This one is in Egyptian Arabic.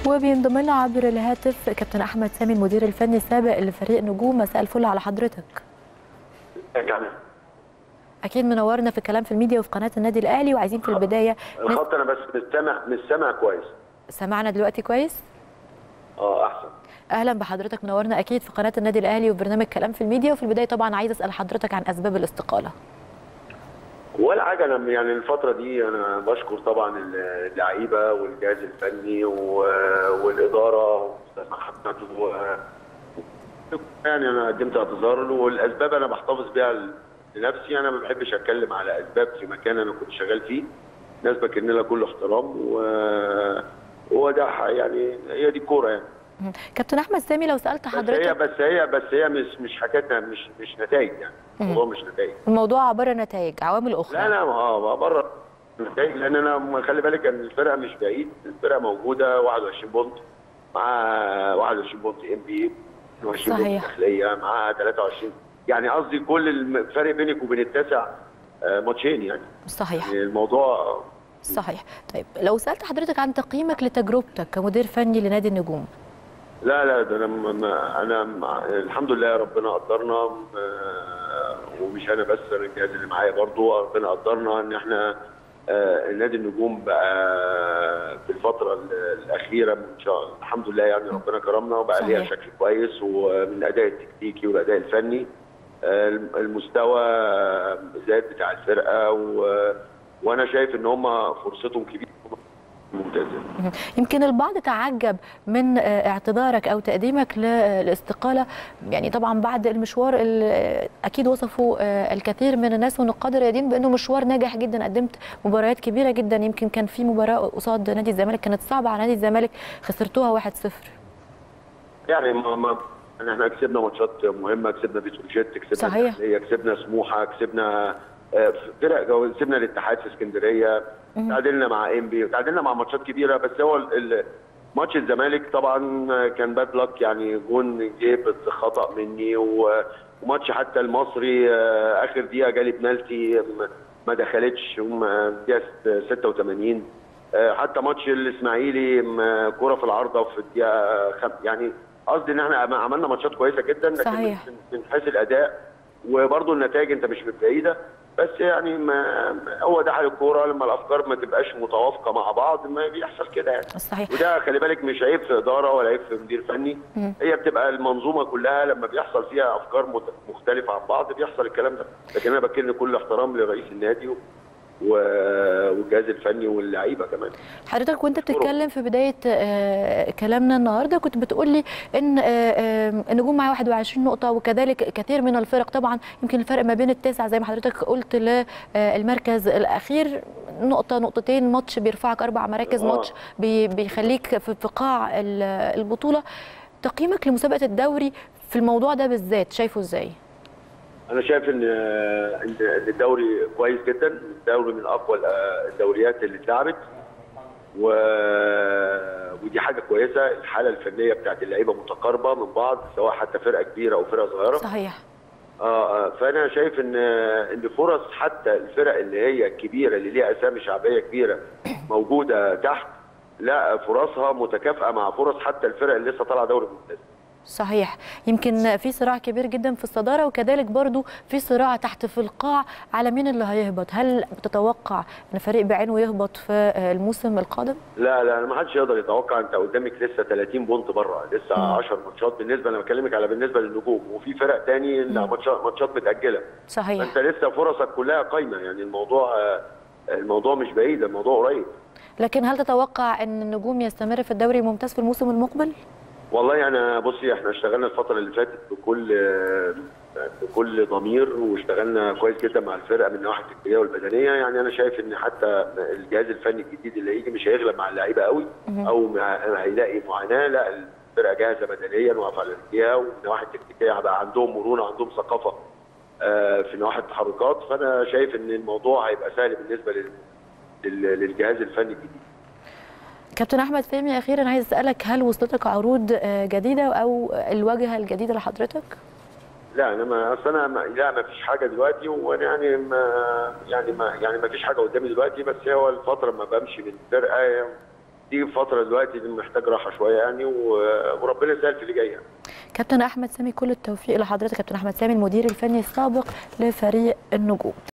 وبينضم لنا عبر الهاتف كابتن احمد سامي المدير الفني السابق لفريق نجوم مساء الفل على حضرتك يعني اكيد منورنا في الكلام في الميديا وفي قناه النادي الاهلي وعايزين في البدايه الخط انا بس مش سامع مش سامع كويس سمعنا دلوقتي كويس اه احسن اهلا بحضرتك منورنا اكيد في قناه النادي الاهلي وفي برنامج كلام في الميديا وفي البدايه طبعا عايز اسال حضرتك عن اسباب الاستقاله ولا حاجه انا يعني الفتره دي انا بشكر طبعا اللعيبه والجهاز الفني و- والاداره واستاذ محمد و يعني انا قدمت اعتذار والاسباب انا بحتفظ بيها لنفسي انا ما بحبش اتكلم على اسباب في مكان انا كنت شغال فيه ناس بكن لها كل احترام و وده ح- يعني هي دي الكوره يعني مم. كابتن احمد سامي لو سالت بس هي حضرتك بس هي بس هي مش مش حكايتنا مش مش نتائج يعني الموضوع مش نتائج الموضوع عباره نتائج عوامل اخرى لا لا ما بره نتائج لان انا خلي بالك ان الفرقه مش بعيد الفرقه موجوده 21 بونت مع 21 بونت ام بي 22 بونت صحيح. داخليه مع 23 يعني قصدي كل الفرق بينك وبين التاسع آه، ماتشين يعني صحيح يعني الموضوع صحيح طيب لو سالت حضرتك عن تقييمك لتجربتك كمدير فني لنادي النجوم لا لا ده انا م- م- انا م- الحمد لله ربنا قدرنا آه، ومش انا بس انا الجهاز اللي معايا برضو ربنا قدرنا ان احنا آه، نادي النجوم بقى في الفتره ال- الاخيره ان شاء الله الحمد لله يعني ربنا كرمنا وبقى ليها صحيح. شكل كويس ومن الاداء التكتيكي والاداء الفني آه، المستوى زاد بتاع الفرقه و- وانا شايف ان هم فرصتهم كبيره ممتازه مهم. يمكن البعض تعجب من آه، اعتذارك او تقديمك للاستقاله يعني طبعا بعد المشوار اللي اكيد وصفوا آه، الكثير من الناس والنقاد الرياضيين بانه مشوار ناجح جدا قدمت مباريات كبيره جدا يمكن كان في مباراه قصاد نادي الزمالك كانت صعبه على نادي الزمالك خسرتوها 1-0 يعني ما ما يعني احنا كسبنا ماتشات مهمه كسبنا بتروجيت كسبنا صحيح. الأهلية، كسبنا سموحه كسبنا آه، فرق جو- كسبنا الاتحاد في اسكندريه تعادلنا مع ام بي تعادلنا مع ماتشات كبيره بس هو ال- ال- ماتش الزمالك طبعا كان باد لك يعني جون جه بس خطا مني و- وماتش حتى المصري آه، اخر دقيقه جالي بنالتي م- ما دخلتش هم دقيقه 86 آه، حتى ماتش الاسماعيلي م- كوره في العارضه في الدقيقه خم... يعني قصدي ان احنا عم- عملنا ماتشات كويسه جدا لكن صحيح. من- من حيث الاداء وبرضه النتائج انت مش بعيده بس يعني ما ما- هو ده حال الكوره لما الافكار ما تبقاش متوافقه مع بعض ما بيحصل كده يعني صحيح وده خلي بالك مش عيب في اداره ولا عيب في مدير فني مم. هي بتبقى المنظومه كلها لما بيحصل فيها افكار مت- مختلفه عن بعض بيحصل الكلام ده لكن انا بكن كل احترام لرئيس النادي و- و- والجهاز الفني واللعيبه كمان حضرتك وانت أشكرك. بتتكلم في بدايه آه، كلامنا النهارده كنت بتقول لي ان آه، آه، النجوم معاه 21 نقطه وكذلك كثير من الفرق طبعا يمكن الفرق ما بين التاسع زي ما حضرتك قلت للمركز الاخير نقطه نقطتين ماتش بيرفعك اربع مراكز آه. ماتش بي- بيخليك في في قاع ال- البطوله تقييمك لمسابقه الدوري في الموضوع ده بالذات شايفه ازاي؟ انا شايف ان ان إن الدوري كويس جدا الدوري من اقوى الدوريات اللي اتلعبت و... ودي حاجه كويسه الحاله الفنيه بتاعت اللعيبه متقاربه من بعض سواء حتى فرقه كبيره او فرقه صغيره صحيح اه آه، فانا شايف ان ان فرص حتى الفرق اللي هي الكبيره اللي ليها اسامي شعبيه كبيره موجوده تحت لا فرصها متكافئه مع فرص حتى الفرق اللي لسه طالعه دوري ممتاز صحيح يمكن في صراع كبير جدا في الصداره وكذلك برضو في صراع تحت في القاع على مين اللي هيهبط هل تتوقع ان فريق بعينه يهبط في الموسم القادم لا لا ما حدش يقدر يتوقع انت قدامك لسه 30 بونت بره لسه مم. 10 ماتشات بالنسبه انا بكلمك على بالنسبه للنجوم وفي فرق تاني لا ماتشات ماتشات متاجله صحيح فانت لسه فرصك كلها قايمه يعني الموضوع آه، الموضوع مش بعيد الموضوع قريب لكن هل تتوقع ان النجوم يستمر في الدوري الممتاز في الموسم المقبل والله انا بصي احنا اشتغلنا الفتره اللي فاتت بكل بكل ضمير واشتغلنا كويس جدا مع الفرقه من الناحيه التكتيكيه والبدنيه يعني انا شايف ان حتى الجهاز الفني الجديد اللي هيجي مش هيغلب مع اللعيبه قوي او مع- هيلاقي معاناه لا الفرقه جاهزه بدنيا واقفه على رجليها ومن الناحيه التكتيكيه هيبقى عندهم مرونه عندهم ثقافه آه، في نواحي التحركات فانا شايف ان الموضوع هيبقى سهل بالنسبه لل- لل- للجهاز الفني الجديد كابتن احمد فهمي اخيرا عايز اسالك هل وصلتك عروض آه، جديده او الواجهه الجديده لحضرتك لا انا ما اصل انا ما لا ما فيش حاجه دلوقتي وانا يعني ما يعني ما يعني ما فيش حاجه قدامي دلوقتي بس هو الفتره ما بمشي من الفرقه دي فتره دلوقتي محتاج راحه شويه يعني و- وربنا يسهل في اللي جاي يعني. كابتن احمد سامي كل التوفيق لحضرتك كابتن احمد سامي المدير الفني السابق لفريق النجوم